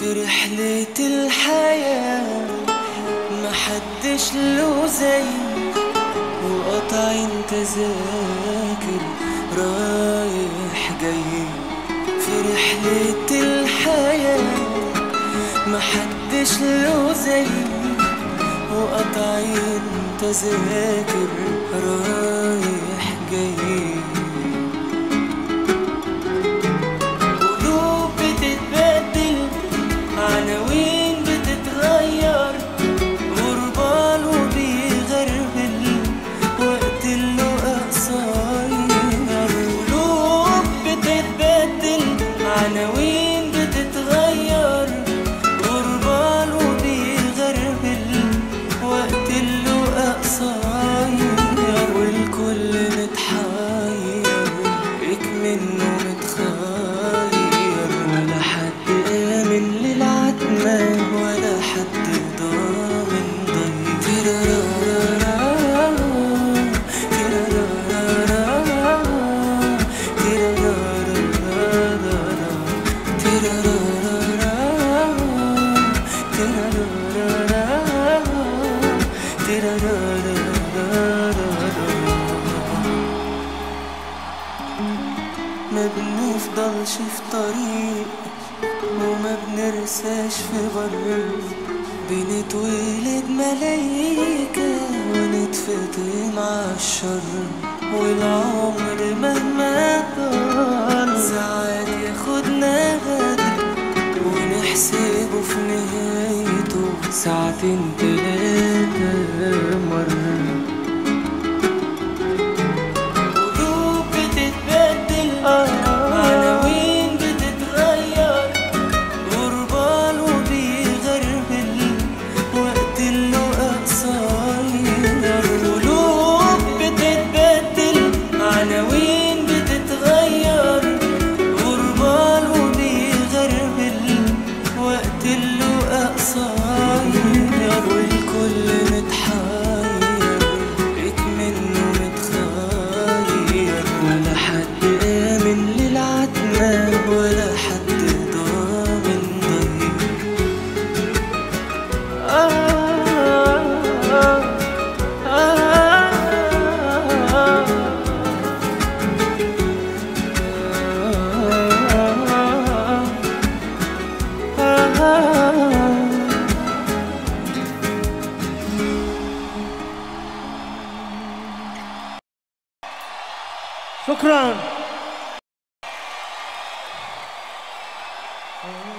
في رحلة الحياة محدش له زي وقطعين تذاكر رايح جاي في رحلة الحياة محدش له زي وقطعين تذاكر رايح جاي قلوب بتتبدل عناوين بتتغير غربال وبيغربل وقت اللقا قصير قلوب بتتبدل عناوين بتتغير غربال وبيغربل وقت اللقا قصير والكل متحير منه متخير ولا حد آمن للعتمة ولا حد ضامن ضي تيرارارارا، تيرارارارا، تيرارارارا، تيرارارارا، تيرارارارا، تيرارارارا. ما بنفضلش في طريق وما بنرساش في بر بنتولد ملايكة ونتفتن مع الشر والعمر مهما طال ساعات ياخدنا غدر ونحسبه في نهايته ساعتين تلاتة مرة قلوب بتتبدل عناوين بتتغير غربال وبيغربل وقت اللقا قصير قلوب بتتبدل عناوين بتتغير غربال وبيغربل وقت اللقا قصير والكل متحير منه متخير ولا حد آمن للعتمة ولا حد ضامن ضي آه آه آه آه شكرا آه